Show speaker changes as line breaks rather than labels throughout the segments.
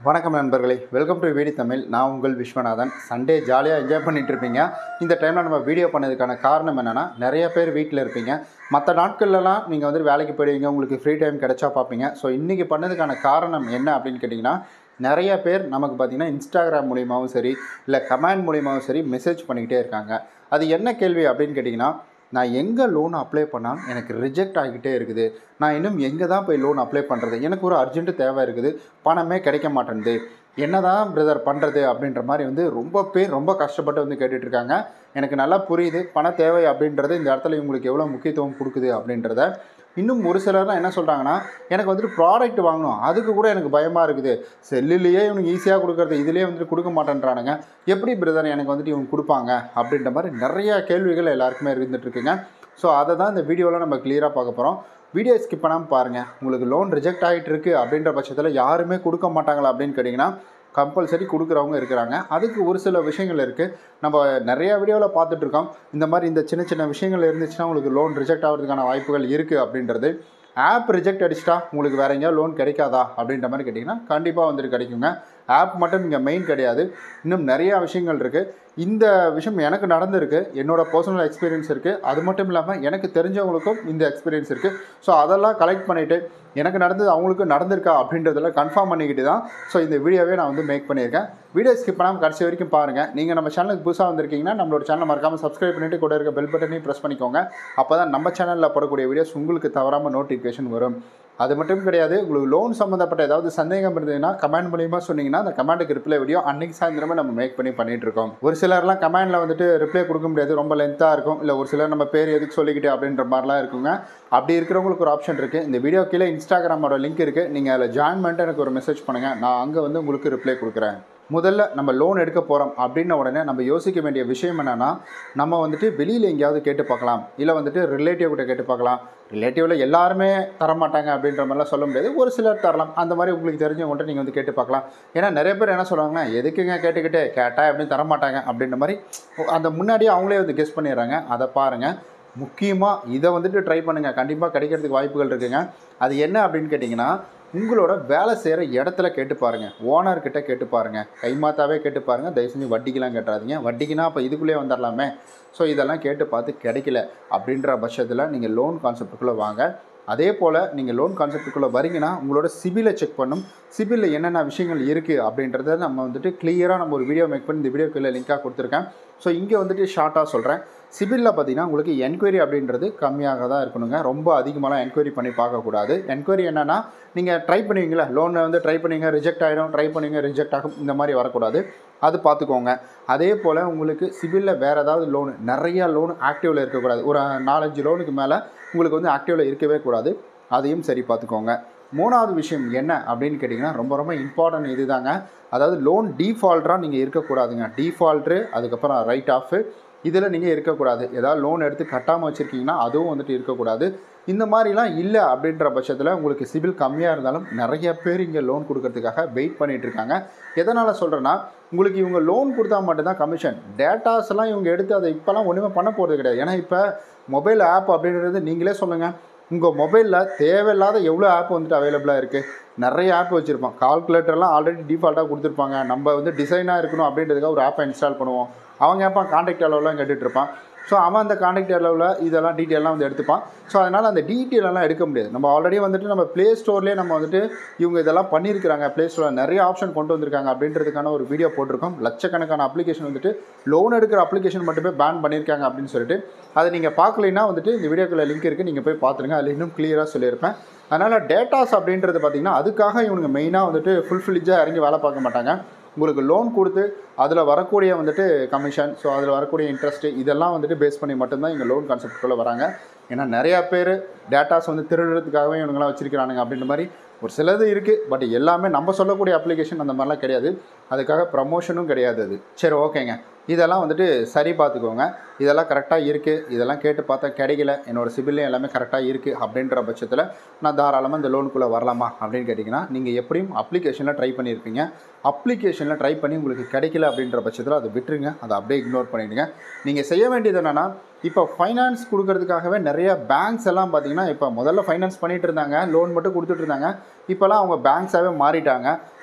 வணக்கம் நண்பர்களே welcome to வீடி Tamil நான் உங்கள் விஸ்வநாதன் சண்டே ஜாலியாக என்ஜாய் பண்ணிட்டு இருப்பீங்க இந்த டைமில் நம்ம வீடியோ பண்ணதுக்கான காரணம் என்னென்னா நிறைய பேர் வீட்டில் இருப்பீங்க மற்ற நாட்கள்லலாம் நீங்கள் வந்து வேலைக்கு போயிடுவீங்க உங்களுக்கு ஃப்ரீ டைம் கிடைச்சா பார்ப்பீங்க ஸோ இன்றைக்கி பண்ணதுக்கான காரணம் என்ன அப்படின்னு கேட்டிங்கன்னா நிறைய பேர் நமக்கு பார்த்திங்கன்னா இன்ஸ்டாகிராம் மூலியமாகவும் சரி இல்லை கமெண்ட் மூலியமாகவும் சரி மெசேஜ் பண்ணிக்கிட்டே இருக்காங்க அது என்ன கேள்வி அப்படின்னு கேட்டிங்கன்னா நான் எங்கே லோன் அப்ளை பண்ணாலும் எனக்கு ரிஜெக்ட் ஆகிக்கிட்டே இருக்குது நான் இன்னும் எங்கே தான் போய் லோன் அப்ளை பண்ணுறது எனக்கு ஒரு அர்ஜென்ட்டு தேவை இருக்குது பணமே கிடைக்க மாட்டேங்குது என்ன தான் பிரதர் பண்ணுறது அப்படின்ற மாதிரி வந்து ரொம்ப பேர் ரொம்ப கஷ்டப்பட்டு வந்து கேட்டுட்டு இருக்காங்க எனக்கு நல்லா புரியுது பண தேவை அப்படின்றது இந்த இடத்துல இவங்களுக்கு எவ்வளோ முக்கியத்துவம் கொடுக்குது அப்படின்றத இன்னும் ஒரு சிலர்லாம் என்ன சொல்கிறாங்கன்னா எனக்கு வந்துட்டு ப்ராடக்ட் வாங்கணும் அதுக்கு கூட எனக்கு பயமாக இருக்குது செல்லுலேயே இவனுக்கு ஈஸியாக கொடுக்குறது இதுலேயே வந்துட்டு கொடுக்க மாட்டேன்றானுங்க எப்படி பிரதர் எனக்கு வந்துட்டு இவங்க கொடுப்பாங்க அப்படின்ற மாதிரி நிறைய கேள்விகள் எல்லாருக்குமே இருந்துட்டு இருக்குங்க ஸோ அதை தான் இந்த வீடியோவில் நம்ம கிளியராக பார்க்க போகிறோம் வீடியோ ஸ்கிப் பண்ணாமல் பாருங்கள் உங்களுக்கு லோன் ரிஜெக்ட் ஆகிட்டு இருக்கு அப்படின்ற பட்சத்தில் யாருமே கொடுக்க மாட்டாங்களா அப்படின்னு கேட்டிங்கன்னா கம்பல்சரி கொடுக்குறவங்க இருக்கிறாங்க அதுக்கு ஒரு சில விஷயங்கள் இருக்குது நம்ம நிறைய வீடியோவில் பார்த்துட்ருக்கோம் இந்த மாதிரி இந்த சின்ன சின்ன விஷயங்கள் இருந்துச்சுன்னா உங்களுக்கு லோன் ரிஜெக்ட் ஆகிறதுக்கான வாய்ப்புகள் இருக்குது அப்படின்றது ஆப் ரிஜெக்ட் அடிச்சிட்டா உங்களுக்கு வேற எங்கேயாவது லோன் கிடைக்காதா அப்படின்ற மாதிரி கேட்டிங்கன்னா கண்டிப்பாக வந்துட்டு கிடைக்குங்க ஆப் மட்டும் இங்கே மெயின் கிடையாது இன்னும் நிறையா விஷயங்கள் இருக்குது இந்த விஷயம் எனக்கு நடந்திருக்கு என்னோட பர்சனல் எக்ஸ்பீரியன்ஸ் இருக்குது அது மட்டும் இல்லாமல் எனக்கு தெரிஞ்சவங்களுக்கும் இந்த எக்ஸ்பீரியன்ஸ் இருக்குது ஸோ அதெல்லாம் கலெக்ட் பண்ணிவிட்டு எனக்கு நடந்தது அவங்களுக்கும் நடந்திருக்கா அப்படின்றதெல்லாம் கன்ஃபார்ம் பண்ணிக்கிட்டு தான் ஸோ இந்த வீடியோவே நான் வந்து மேக் பண்ணியிருக்கேன் வீடியோ ஸ்கிப் பண்ணாமல் கடைசி வரைக்கும் பாருங்கள் நீங்கள் நம்ம சேனலுக்கு புதுசாக வந்திருக்கீங்கன்னா நம்மளோட சேனலை மறக்காமல் சப்ஸ்கிரைப் பண்ணிட்டு கூட இருக்க பெல் பட்டனையும் ப்ரெஸ் பண்ணிக்கோங்க அப்போ தான் நம்ம சேனலில் போடக்கூடிய வீடியோஸ் உங்களுக்கு தவறாமல் நோட்டிஃபிகேஷன் வரும் அது மட்டும் கிடையாது உங்களுக்கு லோன் சம்மந்தப்பட்ட ஏதாவது சந்தேகம் இருந்ததுன்னா கமெண்ட் மூலியமாக சொன்னீங்கன்னா அந்த கமெண்ட்டுக்கு ரிப்ளை வீடியோ அன்னைக்கு சாயந்தரமே நம்ம மேக் பண்ணி பண்ணிட்டு இருக்கோம் ஒரு சிலர்லாம் கமெண்டில் வந்துட்டு ரிப்ளை கொடுக்க முடியாது ரொம்ப லென்த்தாக இருக்கும் இல்லை ஒரு சிலர் நம்ம பேர் எதுக்கு சொல்லிக்கிட்டு அப்படின்ற மாதிரிலாம் இருக்குங்க அப்படி இருக்கிறவங்களுக்கு ஒரு ஆப்ஷன் இருக்குது இந்த வீடியோ கீழே இன்ஸ்டாகிராமோட லிங்க் இருக்குது நீங்கள் அதில் ஜாயின் பண்ணிட்டு எனக்கு ஒரு மெசேஜ் பண்ணுங்கள் நான் அங்கே வந்து உங்களுக்கு ரிப்ளை கொடுக்குறேன் முதல்ல நம்ம லோன் எடுக்க போகிறோம் அப்படின்ன உடனே நம்ம யோசிக்க வேண்டிய விஷயம் என்னென்னா நம்ம வந்துட்டு வெளியில் எங்கேயாவது கேட்டு பார்க்கலாம் இல்லை வந்துட்டு ரிலேட்டிவ் கிட்ட கேட்டு பார்க்கலாம் ரிலேட்டிவில் எல்லாருமே தரமாட்டாங்க அப்படின்ற மாதிரிலாம் சொல்ல முடியாது ஒரு சிலர் தரலாம் அந்த மாதிரி உங்களுக்கு தெரிஞ்சவங்கள்ட்ட நீங்கள் வந்து கேட்டு பார்க்கலாம் ஏன்னா நிறைய பேர் என்ன சொல்லுவாங்கன்னா எதுக்குங்க கேட்டுக்கிட்டு கேட்டால் எப்படி தரமாட்டாங்க அப்படின்ற மாதிரி அந்த முன்னாடியே அவங்களே வந்து கெஸ் பண்ணிடுறாங்க அதை பாருங்கள் முக்கியமாக இதை வந்துட்டு ட்ரை பண்ணுங்கள் கண்டிப்பாக கிடைக்கிறதுக்கு வாய்ப்புகள் இருக்குங்க அது என்ன அப்படின்னு கேட்டிங்கன்னா உங்களோட வேலை செய்கிற இடத்துல கேட்டு பாருங்கள் ஓனர்கிட்ட கேட்டு பாருங்கள் கைமாத்தாவே கேட்டு பாருங்கள் தயவு செஞ்சு வட்டிக்கெலாம் கேட்டாதீங்க வட்டிக்குனா அப்போ இதுக்குள்ளே வந்துடலாமே ஸோ இதெல்லாம் கேட்டு பார்த்து கிடைக்கல அப்படின்ற பட்சத்தில் நீங்கள் லோன் கான்செப்டுக்குள்ளே வாங்க அதே போல் நீங்கள் லோன் கான்செப்டுக்குள்ளே வரீங்கன்னா உங்களோட சிபிலை செக் பண்ணும் சிபிலில் என்னென்ன விஷயங்கள் இருக்குது அப்படின்றத நம்ம வந்துட்டு கிளியராக நம்ம ஒரு வீடியோ மேக் பண்ணி இந்த வீடியோக்குள்ளே லிங்காக கொடுத்துருக்கேன் ஸோ இங்கே வந்துட்டு ஷார்ட்டாக சொல்கிறேன் சிபிலில் பார்த்தீங்கன்னா உங்களுக்கு என்கொயரி அப்படின்றது கம்மியாக தான் இருக்கணுங்க ரொம்ப அதிகமாகலாம் என்கொயரி பண்ணி பார்க்கக்கூடாது என்கொயரி என்னென்னா நீங்கள் ட்ரை பண்ணுவீங்களா லோனை வந்து ட்ரை பண்ணுவீங்க ரிஜெக்ட் ஆகிடும் ட்ரை பண்ணுவீங்க ரிஜெக்ட் ஆகும் இந்த மாதிரி வரக்கூடாது அது பார்த்துக்கோங்க அதே போல் உங்களுக்கு சிபிலில் வேறு ஏதாவது லோனு நிறையா லோன் ஆக்டிவில் இருக்கக்கூடாது ஒரு நாலஞ்சு லோனுக்கு மேலே உங்களுக்கு வந்து ஆக்டிவில் இருக்கவே கூடாது அதையும் சரி பார்த்துக்கோங்க மூணாவது விஷயம் என்ன அப்படின்னு கேட்டிங்கன்னா ரொம்ப ரொம்ப இம்பார்ட்டன்ட் இது தாங்க அதாவது லோன் டீஃபால்ட்டராக நீங்கள் இருக்கக்கூடாதுங்க டீஃபால்ட்ரு அதுக்கப்புறம் ரைட் ஆஃபு இதில் நீங்கள் இருக்கக்கூடாது ஏதாவது லோன் எடுத்து கட்டாமல் வச்சுருக்கீங்கன்னா அதுவும் வந்துட்டு இருக்கக்கூடாது இந்த மாதிரிலாம் இல்லை அப்படின்ற பட்சத்தில் உங்களுக்கு சிபில் கம்மியாக இருந்தாலும் நிறைய பேர் இங்கே லோன் கொடுக்கறதுக்காக வெயிட் பண்ணிகிட்டு இருக்காங்க எதனால் சொல்கிறேன்னா உங்களுக்கு இவங்க லோன் கொடுத்தா மட்டும்தான் கமிஷன் டேட்டாஸ் எல்லாம் இவங்க எடுத்து அதை இப்போலாம் ஒன்றுமே பண்ண போகிறது கிடையாது ஏன்னா இப்போ மொபைல் ஆப் அப்படின்றது நீங்களே சொல்லுங்கள் உங்கள் மொபைலில் தேவையில்லாத எவ்வளோ ஆப் வந்துட்டு அவைலபிளாக இருக்குது நிறைய ஆப் வச்சுருப்போம் கால்குலேட்டர்லாம் ஆல்ரெடி டிஃபால்ட்டாக கொடுத்துருப்பாங்க நம்ம வந்து டிசைனாக இருக்கணும் அப்படின்றதுக்காக ஒரு ஆப்பை இன்ஸ்டால் பண்ணுவோம் அவங்க ஆப்பா காண்டாக்ட் அளவுலாம் கேட்டுட்டு இருப்பான் ஸோ அவன் அந்த காண்டாக்ட் அளவில் இதெல்லாம் டீட்டெயிலாம் வந்து எடுத்துப்பான் ஸோ அதனால் அந்த டீட்டெயிலெல்லாம் எடுக்க முடியாது நம்ம ஆல்ரெடி வந்துட்டு நம்ம ப்ளே ஸ்டோர்லேயே நம்ம வந்துட்டு இவங்க இதெல்லாம் பண்ணியிருக்கிறாங்க ப்ளே ஸ்டோரில் நிறைய ஆப்ஷன் கொண்டு வந்திருக்காங்க அப்படின்றதுக்கான ஒரு வீடியோ போட்டிருக்கோம் லட்சக்கணக்கான அப்ளிகேஷன் வந்துட்டு லோன் எடுக்கிற அப்ளிகேஷன் மட்டுமே பேன் பண்ணியிருக்காங்க அப்படின்னு சொல்லிட்டு அதை நீங்கள் பார்க்கலைன்னா வந்துட்டு இந்த வீடியோக்குள்ள லிங்க் இருக்குது நீங்கள் போய் பார்த்துருங்க அதில் இன்னும் கிளியராக சொல்லியிருப்பேன் அதனால் டேட்டாஸ் அப்படின்றது பார்த்திங்கன்னா அதுக்காக இவனுங்க மெயினாக வந்துட்டு ஃபுல்ஃபில்ஜாக இறங்கி வேலை பார்க்க மாட்டாங்க உங்களுக்கு லோன் கொடுத்து அதில் வரக்கூடிய வந்துட்டு கமிஷன் ஸோ அதில் வரக்கூடிய இன்ட்ரெஸ்ட்டு இதெல்லாம் வந்துட்டு பேஸ் பண்ணி மட்டும்தான் இங்கே லோன் கான்செப்டுக்குள்ளே வராங்க ஏன்னா நிறையா பேர் டேட்டாஸ் வந்து திருடுறதுக்காகவே இவங்களாம் வச்சிருக்கிறானுங்க அப்படின்ற மாதிரி ஒரு சிலது இருக்குது பட் எல்லாமே நம்ம சொல்லக்கூடிய அப்ளிகேஷன் அந்த மாதிரிலாம் கிடையாது அதுக்காக ப்ரமோஷனும் கிடையாது அது சரி ஓகேங்க இதெல்லாம் வந்துட்டு சரி பார்த்துக்கோங்க இதெல்லாம் கரெக்டாக இருக்குது இதெல்லாம் கேட்டு பார்த்தா கிடைக்கல என்னோடய சிபிலையும் எல்லாமே கரெக்டாக இருக்குது அப்படின்ற பட்சத்தில் நான் தாராளமாக இந்த லோனுக்குள்ளே வரலாமா அப்படின்னு கேட்டிங்கன்னா நீங்கள் எப்படியும் அப்ளிகேஷனில் ட்ரை பண்ணியிருப்பீங்க அப்ளிகேஷனில் ட்ரை பண்ணி உங்களுக்கு கிடைக்கல அப்படின்ற பட்சத்தில் அதை விட்டுருங்க அதை அப்படியே இக்னோர் பண்ணிவிடுங்க நீங்கள் செய்ய வேண்டியது என்னென்னா இப்போ ஃபைனான்ஸ் கொடுக்கறதுக்காகவே நிறைய பேங்க்ஸ் எல்லாம் பார்த்தீங்கன்னா இப்போ முதல்ல ஃபைனான்ஸ் பண்ணிகிட்டு இருந்தாங்க லோன் மட்டும் கொடுத்துட்டு இருந்தாங்க இப்போல்லாம் அவங்க பேங்க்ஸாகவே மாறிட்டாங்க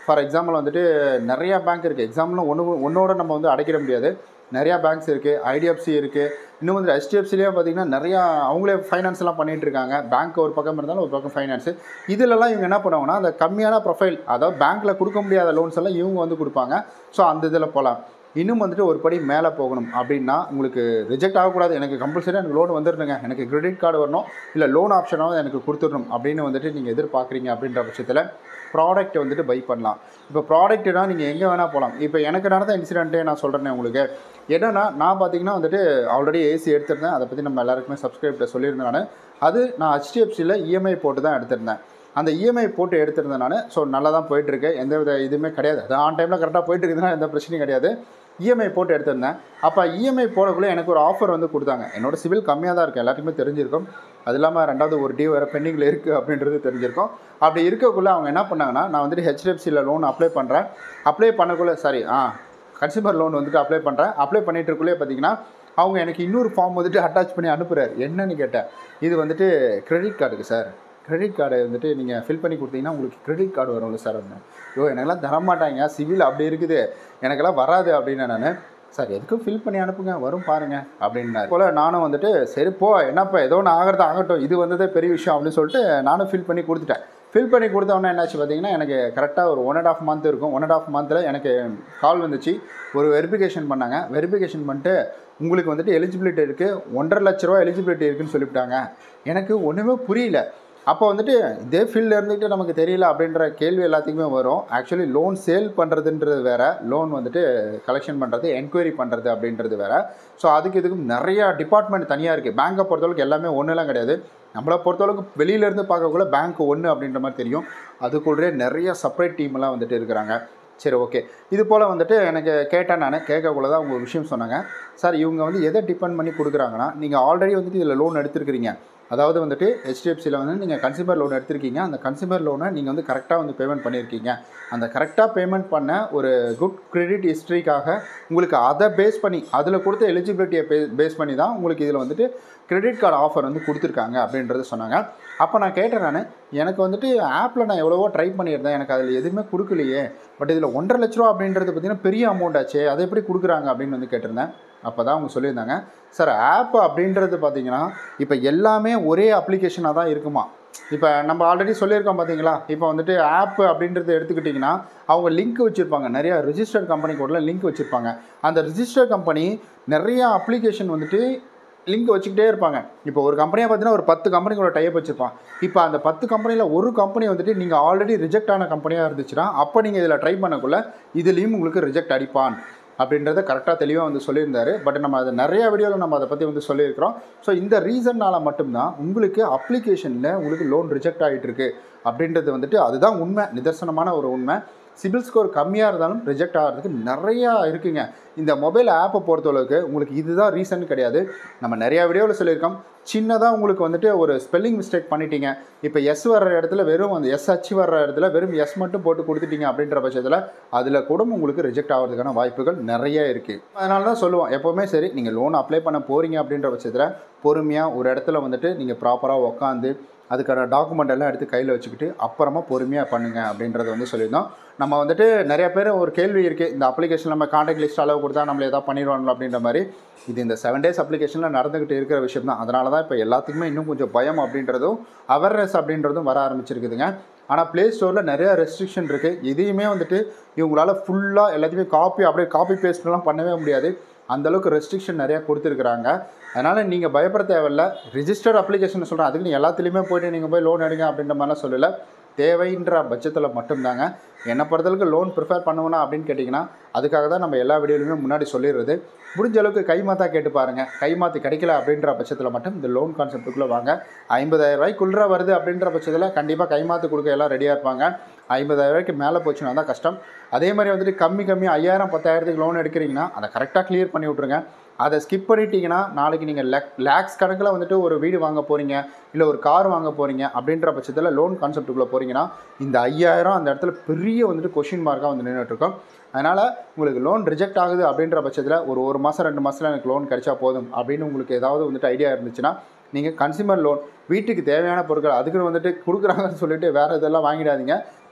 ஃபார் எக்ஸாம்பிள் வந்துட்டு நிறையா பேங்க் இருக்குது எக்ஸாம்பிள் ஒன்று ஒன்றோட நம்ம வந்து அடைக்கிட முடியாது நிறையா பேங்க்ஸ் இருக்குது ஐடிஎஃப்சி இருக்குது இன்னும் வந்து ஹெச்டிஎஃப்சிலேயே பார்த்தீங்கன்னா நிறையா அவங்களே ஃபைனான்ஸ் எல்லாம் பண்ணிட்டு இருக்காங்க பேங்க் ஒரு பக்கம் இருந்தாலும் ஒரு பக்கம் ஃபைனான்ஸு இதிலெல்லாம் இவங்க என்ன பண்ணுவாங்கன்னா அந்த கம்மியான ப்ரொஃபைல் அதாவது பேங்க்கில் கொடுக்க முடியாத லோன்ஸ் எல்லாம் இவங்க வந்து கொடுப்பாங்க ஸோ அந்த இதில் போகலாம் இன்னும் வந்துட்டு ஒரு படி மேலே போகணும் அப்படின்னா உங்களுக்கு ரிஜெக்ட் ஆகக்கூடாது எனக்கு கம்பல்சரி எனக்கு லோன் வந்துடணுங்க எனக்கு கிரெடிட் கார்டு வரணும் இல்லை லோன் ஆப்ஷனாவது எனக்கு கொடுத்துடணும் அப்படின்னு வந்துட்டு நீங்கள் எதிர்பார்க்குறீங்க அப்படின்ற பட்சத்தில் ப்ராடக்ட் வந்துட்டு பை பண்ணலாம் இப்போ ப்ராடக்ட்னா நீங்கள் எங்கே வேணால் போகலாம் இப்போ எனக்கு நடந்த இன்சிடென்ட்டே நான் சொல்கிறேனே உங்களுக்கு என்னன்னா நான் பார்த்தீங்கன்னா வந்துட்டு ஆல்ரெடி ஏசி எடுத்திருந்தேன் அதை பற்றி நம்ம எல்லாருக்குமே சப்ஸ்கிரைப்ட சொல்லியிருந்தேன் நான் அது நான் ஹெச்டிஎஃப்சியில் இஎம்ஐ போட்டு தான் எடுத்திருந்தேன் அந்த இஎம்ஐ போட்டு எடுத்திருந்தேன் நான் ஸோ நல்லா தான் போயிட்டுருக்கு எந்த வித இதுவுமே கிடையாது அது ஆன் டைமில் கரெக்டாக போயிட்டு இருக்குதுன்னா எந்த பிரச்சனையும் கிடையாது இஎம்ஐ போட்டு எடுத்திருந்தேன் அப்போ இஎம்ஐ போடக்குள்ளே எனக்கு ஒரு ஆஃபர் வந்து கொடுத்தாங்க என்னோட சிவில் கம்மியாக தான் இருக்குது எல்லாத்துக்குமே தெரிஞ்சிருக்கும் அது இல்லாமல் ரெண்டாவது ஒரு டியூ வேறு பெண்டிங்கில் இருக்குது அப்படின்றது தெரிஞ்சிருக்கும் அப்படி இருக்கக்குள்ளே அவங்க என்ன பண்ணாங்கன்னா நான் வந்துட்டு ஹெச்டிஎஃப்சியில் லோன் அப்ளை பண்ணுறேன் அப்ளை பண்ணக்குள்ளே சாரி ஆ கன்சியூமர் லோன் வந்துட்டு அப்ளை பண்ணுறேன் அப்ளை பண்ணிட்டு இருக்குள்ளே பார்த்தீங்கன்னா அவங்க எனக்கு இன்னொரு ஃபார்ம் வந்துட்டு அட்டாச் பண்ணி அனுப்புகிறார் என்னன்னு கேட்டேன் இது வந்துட்டு கிரெடிட் கார்டுக்கு சார் கிரெடிட் கார்டை வந்துட்டு நீங்கள் ஃபில் பண்ணி கொடுத்தீங்கன்னா உங்களுக்கு கிரெடிட் கார்டு வரும்ல சார் அப்படின்னு ஐயோ எனக்கெல்லாம் தரமாட்டாங்க சிவில் அப்படி இருக்குது எனக்கெல்லாம் வராது அப்படின்னு நான் சார் எதுக்கும் ஃபில் பண்ணி அனுப்புங்க வரும் பாருங்க அப்படின்னாரு போல் நானும் வந்துட்டு சரி போ என்னப்பா ஏதோ ஒன்று ஆகிறது ஆகட்டும் இது வந்ததே பெரிய விஷயம் அப்படின்னு சொல்லிட்டு நானும் ஃபில் பண்ணி கொடுத்துட்டேன் ஃபில் பண்ணி கொடுத்த உடனே என்னாச்சு பார்த்தீங்கன்னா எனக்கு கரெக்டாக ஒரு ஒன் அண்ட் ஆஃப் மந்த் இருக்கும் ஒன் அண்ட் ஆஃப் மந்தில் எனக்கு கால் வந்துச்சு ஒரு வெரிஃபிகேஷன் பண்ணாங்க வெரிஃபிகேஷன் பண்ணிட்டு உங்களுக்கு வந்துட்டு எலிஜிபிலிட்டி இருக்குது ஒன்றரை லட்ச ரூபா எலிஜிபிலிட்டி இருக்குன்னு சொல்லிவிட்டாங்க எனக்கு ஒன்றுமே புரியல அப்போ வந்துட்டு இதே ஃபீல்டில் இருந்துக்கிட்டு நமக்கு தெரியல அப்படின்ற கேள்வி எல்லாத்துக்குமே வரும் ஆக்சுவலி லோன் சேல் பண்ணுறதுன்றது வேற லோன் வந்துட்டு கலெக்ஷன் பண்ணுறது என்கொயரி பண்ணுறது அப்படின்றது வேற ஸோ அதுக்கு இதுக்கும் நிறையா டிபார்ட்மெண்ட் தனியாக இருக்குது பேங்கை பொறுத்தளவுக்கு எல்லாமே ஒன்றுலாம் கிடையாது நம்மளை பொறுத்தளவுக்கு வெளியிலேருந்து பார்க்கக்குள்ள பேங்க் ஒன்று அப்படின்ற மாதிரி தெரியும் அதுக்குள்ளே நிறைய செப்பரேட் டீம்லாம் வந்துட்டு இருக்கிறாங்க சரி ஓகே இது போல் வந்துட்டு எனக்கு கேட்டேன் நான் கேட்கக்குள்ள தான் அவங்க ஒரு விஷயம் சொன்னாங்க சார் இவங்க வந்து எதை டிபெண்ட் பண்ணி கொடுக்குறாங்கன்னா நீங்கள் ஆல்ரெடி வந்துட்டு இதில் லோன் எடுத்துருக்கிறீங்க அதாவது வந்துட்டு ஹெச்டிஎஃப்சியில் வந்து நீங்கள் கன்சியூமர் லோன் எடுத்திருக்கீங்க அந்த கன்சியூமர் லோனை நீங்கள் வந்து கரெக்டாக வந்து பேமெண்ட் பண்ணியிருக்கீங்க அந்த கரெக்டாக பேமெண்ட் பண்ண ஒரு குட் கிரெடிட் ஹிஸ்ட்ரிக்காக உங்களுக்கு அதை பேஸ் பண்ணி அதில் கொடுத்த எலிஜிபிலிட்டியை பே பேஸ் பண்ணி தான் உங்களுக்கு இதில் வந்துட்டு கிரெடிட் கார்டு ஆஃபர் வந்து கொடுத்துருக்காங்க அப்படின்றது சொன்னாங்க அப்போ நான் கேட்டேன் நான் எனக்கு வந்துட்டு ஆப்பில் நான் எவ்வளவோ ட்ரை பண்ணியிருந்தேன் எனக்கு அதில் எதுவுமே கொடுக்கலையே பட் இதில் ஒன்றரை லட்ச ரூபா அப்படின்றது பார்த்திங்கன்னா பெரிய அமௌண்ட் ஆச்சு அதை எப்படி கொடுக்குறாங்க அப்படின்னு வந்து கேட்டிருந்தேன் அப்போ தான் அவங்க சொல்லியிருந்தாங்க சார் ஆப் அப்படின்றது பார்த்தீங்கன்னா இப்போ எல்லாமே ஒரே அப்ளிகேஷனாக தான் இருக்குமா இப்போ நம்ம ஆல்ரெடி சொல்லியிருக்கோம் பார்த்தீங்களா இப்போ வந்துட்டு ஆப் அப்படின்றது எடுத்துக்கிட்டிங்கன்னா அவங்க லிங்க் வச்சுருப்பாங்க நிறையா ரிஜிஸ்டர்ட் கம்பெனி கூட லிங்க் வச்சுருப்பாங்க அந்த ரிஜிஸ்டர்ட் கம்பெனி நிறையா அப்ளிகேஷன் வந்துட்டு லிங்க் வச்சுக்கிட்டே இருப்பாங்க இப்போ ஒரு கம்பெனியாக பார்த்தீங்கன்னா ஒரு பத்து கம்பெனிகளோட டைப் வச்சுருப்பான் இப்போ அந்த பத்து கம்பெனியில் ஒரு கம்பெனி வந்துட்டு நீங்கள் ஆல்ரெடி ரிஜெக்ட் ஆன கம்பெனியாக இருந்துச்சுன்னா அப்போ நீங்கள் இதில் ட்ரை பண்ணக்குள்ள இதுலேயும் உங்களுக்கு ரிஜெக்ட் அடிப்பான் அப்படின்றத கரெக்டாக தெளிவாக வந்து சொல்லியிருந்தாரு பட் நம்ம அதை நிறைய வீடியோவில் நம்ம அதை பற்றி வந்து சொல்லியிருக்கிறோம் ஸோ இந்த ரீசன்னால் மட்டும்தான் உங்களுக்கு அப்ளிகேஷனில் உங்களுக்கு லோன் ரிஜெக்ட் ஆகிட்டு இருக்கு அப்படின்றது வந்துட்டு அதுதான் உண்மை நிதர்சனமான ஒரு உண்மை சிபில் ஸ்கோர் கம்மியாக இருந்தாலும் ரிஜெக்ட் ஆகிறதுக்கு நிறையா இருக்குங்க இந்த மொபைல் ஆப்பை பொறுத்தளவுக்கு உங்களுக்கு இதுதான் ரீசன் கிடையாது நம்ம நிறையா வீடியோவில் சொல்லியிருக்கோம் சின்னதாக உங்களுக்கு வந்துட்டு ஒரு ஸ்பெல்லிங் மிஸ்டேக் பண்ணிட்டீங்க இப்போ எஸ் வர்ற இடத்துல வெறும் அந்த எஸ் அச்சு வர்ற இடத்துல வெறும் எஸ் மட்டும் போட்டு கொடுத்துட்டீங்க அப்படின்ற பட்சத்தில் அதில் கூட உங்களுக்கு ரிஜெக்ட் ஆகிறதுக்கான வாய்ப்புகள் நிறைய இருக்குது அதனால தான் சொல்லுவோம் எப்போவுமே சரி நீங்கள் லோன் அப்ளை பண்ண போகிறீங்க அப்படின்ற பட்சத்தில் பொறுமையாக ஒரு இடத்துல வந்துட்டு நீங்கள் ப்ராப்பராக உட்காந்து அதுக்கான டாக்குமெண்ட் எல்லாம் எடுத்து கையில் வச்சுக்கிட்டு அப்புறமா பொறுமையாக பண்ணுங்க அப்படின்றத வந்து சொல்லியிருந்தோம் நம்ம வந்துட்டு நிறைய பேர் ஒரு கேள்வி இருக்குது இந்த அப்ளிகேஷன் நம்ம காண்டாக்ட் லிஸ்ட் அளவு கொடுத்தா நம்மள ஏதாவது பண்ணிடுவாங்களோ அப்படின்ற மாதிரி இது இந்த செவன் டேஸ் அப்ளிகேஷனில் நடந்துக்கிட்டு இருக்கிற விஷயம் தான் அதனால தான் இப்போ எல்லாத்துக்குமே இன்னும் கொஞ்சம் பயம் அப்படின்றதும் அவேர்னஸ் அப்படின்றதும் வர ஆரம்பிச்சிருக்குதுங்க ஆனால் ப்ளே ஸ்டோரில் நிறைய ரெஸ்ட்ரிக்ஷன் இருக்குது இதையுமே வந்துட்டு இவங்களால ஃபுல்லாக எல்லாத்தையுமே காப்பி அப்படியே காப்பி பேஸ்ட்லாம் பண்ணவே முடியாது அந்தளவுக்கு ரெஸ்ட்ரிக்ஷன் நிறையா கொடுத்துருக்குறாங்க அதனால் நீங்கள் பயப்பட தேவையில்ல ரிஜிஸ்டர்ட் அப்ளிகேஷன் சொல்கிறேன் அதுக்கு நீ எல்லாத்துலேயுமே போய்ட்டு நீங்கள் போய் லோன் எடுங்க அப்படின்ற மாதிரிலாம் சொல்லலை தேவைன்ற பட்சத்தில் மட்டும்தாங்க என்னை பொறுத்தளவுக்கு லோன் ப்ரிஃபர் பண்ணுவேனா அப்படின்னு கேட்டிங்கன்னா அதுக்காக தான் நம்ம எல்லா வீடியோலையுமே முன்னாடி சொல்லிடுறது முடிஞ்ச அளவுக்கு கைமாத்தா கேட்டு பாருங்கள் கைமாற்றி கிடைக்கல அப்படின்ற பட்சத்தில் மட்டும் இந்த லோன் கான்செப்ட்டுக்குள்ளே வாங்க ஐம்பதாயிரம் ரூபாய்க்குள்ளே வருது அப்படின்ற பட்சத்தில் கண்டிப்பாக கைமாத்து கொடுக்க எல்லாம் ரெடியாக இருப்பாங்க ஐம்பதாயிரம் ரூபாய்க்கு மேலே போச்சுன்னா தான் கஷ்டம் அதே மாதிரி வந்துட்டு கம்மி கம்மி ஐயாயிரம் பத்தாயிரத்துக்கு லோன் எடுக்கிறீங்கன்னா அதை கரெக்டாக கிளியர் பண்ணி விட்ருங்க அதை ஸ்கிப் பண்ணிட்டீங்கன்னா நாளைக்கு நீங்கள் லேக் லேக்ஸ் கணக்கில் வந்துட்டு ஒரு வீடு வாங்க போகிறீங்க இல்லை ஒரு கார் வாங்க போகிறீங்க அப்படின்ற பட்சத்தில் லோன் கான்செப்ட்டுக்குள்ளே போகிறீங்கன்னா இந்த ஐயாயிரம் அந்த இடத்துல பெரிய வந்துட்டு கொஷின் மார்க்காக வந்து நின்றுட்டுருக்கோம் அதனால் உங்களுக்கு லோன் ரிஜெக்ட் ஆகுது அப்படின்ற பட்சத்தில் ஒரு ஒரு மாதம் ரெண்டு மாதத்தில் எனக்கு லோன் கிடைச்சா போதும் அப்படின்னு உங்களுக்கு ஏதாவது வந்துட்டு ஐடியா இருந்துச்சுன்னா நீங்கள் கன்சியூமர் லோன் வீட்டுக்கு தேவையான பொருட்கள் அதுக்குன்னு வந்துட்டு கொடுக்குறாங்கன்னு சொல்லிட்டு வேறு இதெல்லாம் வாங்கிடாதீங்க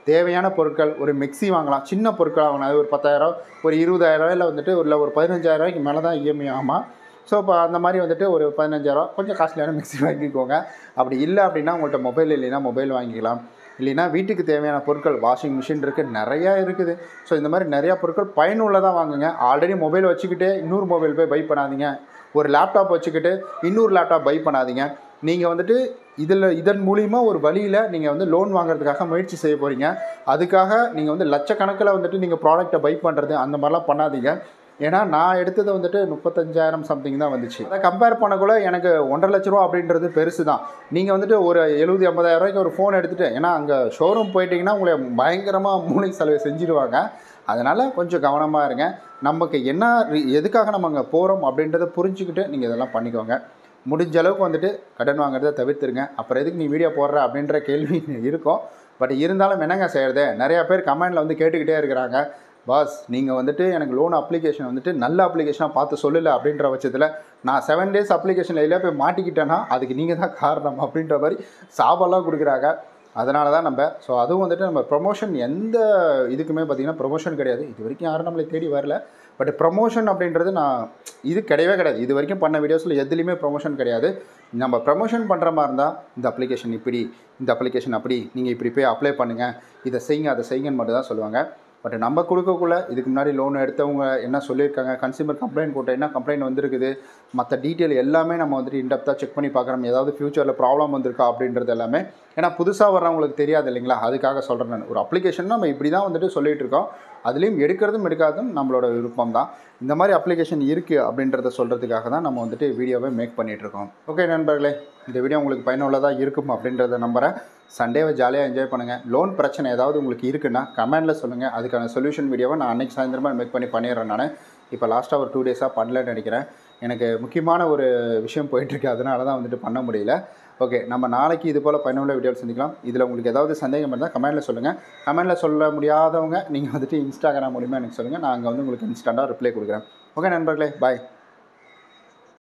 தேவையான பொருட்கள் ஒரு மிக்ஸி வாங்கலாம் சின்ன பொருட்கள் வாங்கலாம் அது ஒரு பத்தாயிரம் ஒரு இருபதாயிரரூவாயில் வந்துட்டு இல்லை ஒரு பதினஞ்சாயிரம் ரூபாய்க்கு மேலே தான் இஎம்ஐ ஆமாம் ஸோ இப்போ அந்த மாதிரி வந்துட்டு ஒரு பதினஞ்சாயிரம் கொஞ்சம் காஸ்ட்லியான மிக்ஸி வாங்கிக்கோங்க அப்படி இல்லை அப்படின்னா உங்கள்கிட்ட மொபைல் இல்லைன்னா மொபைல் வாங்கிக்கலாம் இல்லைன்னா வீட்டுக்கு தேவையான பொருட்கள் வாஷிங் மிஷின் இருக்குது நிறையா இருக்குது ஸோ இந்த மாதிரி நிறையா பொருட்கள் பயனுள்ளதாக வாங்குங்க ஆல்ரெடி மொபைல் வச்சுக்கிட்டே இன்னொரு மொபைல் போய் பை பண்ணாதீங்க ஒரு லேப்டாப் வச்சுக்கிட்டு இன்னொரு லேப்டாப் பை பண்ணாதீங்க நீங்கள் வந்துட்டு இதில் இதன் மூலிமா ஒரு வழியில் நீங்கள் வந்து லோன் வாங்குறதுக்காக முயற்சி செய்ய போகிறீங்க அதுக்காக நீங்கள் வந்து லட்சக்கணக்கில் வந்துட்டு நீங்கள் ப்ராடக்ட்டை பை பண்ணுறது அந்த மாதிரிலாம் பண்ணாதீங்க ஏன்னா நான் எடுத்தது வந்துட்டு முப்பத்தஞ்சாயிரம் சம்திங் தான் வந்துச்சு அதை கம்பேர் பண்ணக்குள்ள எனக்கு ஒன்றரை லட்ச ரூபா அப்படின்றது பெருசு தான் நீங்கள் வந்துட்டு ஒரு எழுபது ஐம்பதாயிரம் ரூபாய்க்கு ஒரு ஃபோன் எடுத்துகிட்டு ஏன்னா அங்கே ஷோரூம் போயிட்டீங்கன்னா உங்களை பயங்கரமாக மூளை செலவு செஞ்சுருவாங்க அதனால் கொஞ்சம் கவனமாக இருங்க நமக்கு என்ன ரி- எதுக்காக நம்ம அங்கே போகிறோம் அப்படின்றத புரிஞ்சுக்கிட்டு நீங்கள் இதெல்லாம் பண்ணிக்கோங்க முடிஞ்ச அளவுக்கு வந்துட்டு கடன் வாங்குறதை தவிர்த்துருங்க அப்புறம் எதுக்கு நீ வீடியோ போடுற அப்படின்ற கேள்வி இருக்கும் பட் இருந்தாலும் என்னங்க செய்கிறது நிறையா பேர் கமெண்டில் வந்து கேட்டுக்கிட்டே இருக்கிறாங்க பாஸ் நீங்கள் வந்துட்டு எனக்கு லோன் அப்ளிகேஷன் வந்துட்டு நல்ல அப்ளிகேஷனாக பார்த்து சொல்லலை அப்படின்ற பட்சத்தில் நான் செவன் டேஸ் அப்ளிகேஷனில் எல்லாம் போய் மாட்டிக்கிட்டேன்னா அதுக்கு நீங்கள் தான் காரணம் அப்படின்ற மாதிரி சாபெல்லாம் கொடுக்குறாங்க அதனால தான் நம்ம ஸோ அதுவும் வந்துட்டு நம்ம ப்ரொமோஷன் எந்த இதுக்குமே பார்த்திங்கன்னா ப்ரொமோஷன் கிடையாது இது வரைக்கும் யாரும் நம்மளை தேடி வரல பட் ப்ரமோஷன் அப்படின்றது நான் இது கிடையவே கிடையாது இது வரைக்கும் பண்ண வீடியோஸில் எதுலேயுமே ப்ரொமோஷன் கிடையாது நம்ம ப்ரமோஷன் பண்ணுற மாதிரி இருந்தால் இந்த அப்ளிகேஷன் இப்படி இந்த அப்ளிகேஷன் அப்படி நீங்கள் இப்படி போய் அப்ளை பண்ணுங்கள் இதை செய்யுங்க அதை செய்யுங்கன்னு மட்டும் தான் சொல்லுவாங்க பட் நம்ம கொடுக்கக்குள்ள இதுக்கு முன்னாடி லோன் எடுத்தவங்க என்ன சொல்லியிருக்காங்க கன்சியூமர் கம்ப்ளைண்ட் போட்ட என்ன கம்ப்ளைண்ட் வந்திருக்குது மற்ற டீட்டெயில் எல்லாமே நம்ம வந்துட்டு இன்டெப்த்தாக செக் பண்ணி பார்க்குறோம் ஏதாவது ஃப்யூச்சரில் ப்ராப்ளம் வந்திருக்கா அப்படின்றது எல்லாமே ஏன்னா புதுசாக வர்றவங்களுக்கு தெரியாது இல்லைங்களா அதுக்காக சொல்கிறேன் நான் ஒரு அப்ளிகேஷன் நம்ம இப்படி தான் வந்துட்டு சொல்லிட்டு இருக்கோம் அதுலேயும் எடுக்கிறதும் எடுக்காததும் நம்மளோட விருப்பம் தான் இந்த மாதிரி அப்ளிகேஷன் இருக்குது அப்படின்றத சொல்கிறதுக்காக தான் நம்ம வந்துட்டு வீடியோவை மேக் பண்ணிகிட்ருக்கோம் ஓகே நண்பர்களே இந்த வீடியோ உங்களுக்கு பயனுள்ளதாக இருக்கும் அப்படின்றத நம்புகிறேன் சண்டேவை ஜாலியாக என்ஜாய் பண்ணுங்கள் லோன் பிரச்சனை ஏதாவது உங்களுக்கு இருக்குன்னா கமெண்டில் சொல்லுங்கள் அதுக்கான சொல்யூஷன் வீடியோவை நான் அன்றைக்கி சாயந்தரமாக மேக் பண்ணி பண்ணிடுறேன் நான் இப்போ லாஸ்ட்டாக ஒரு டூ டேஸாக பண்ணலன்னு நினைக்கிறேன் எனக்கு முக்கியமான ஒரு விஷயம் போயிட்டுருக்கு அதனால தான் வந்துட்டு பண்ண முடியல ஓகே நம்ம நாளைக்கு இது போல் பயனுள்ள வீடியோ சந்திக்கலாம் இதில் உங்களுக்கு ஏதாவது சந்தேகம் இருந்தால் கமெண்ட்டில் சொல்லுங்கள் கமெண்ட்டில் சொல்ல முடியாதவங்க நீங்கள் வந்துட்டு இன்ஸ்டாகிராம் மூலிமா எனக்கு சொல்லுங்கள் நான் அங்கே வந்து உங்களுக்கு இன்ஸ்டண்ட்டாக ரிப்ளை கொடுக்குறேன் ஓகே நண்பர்களே பாய்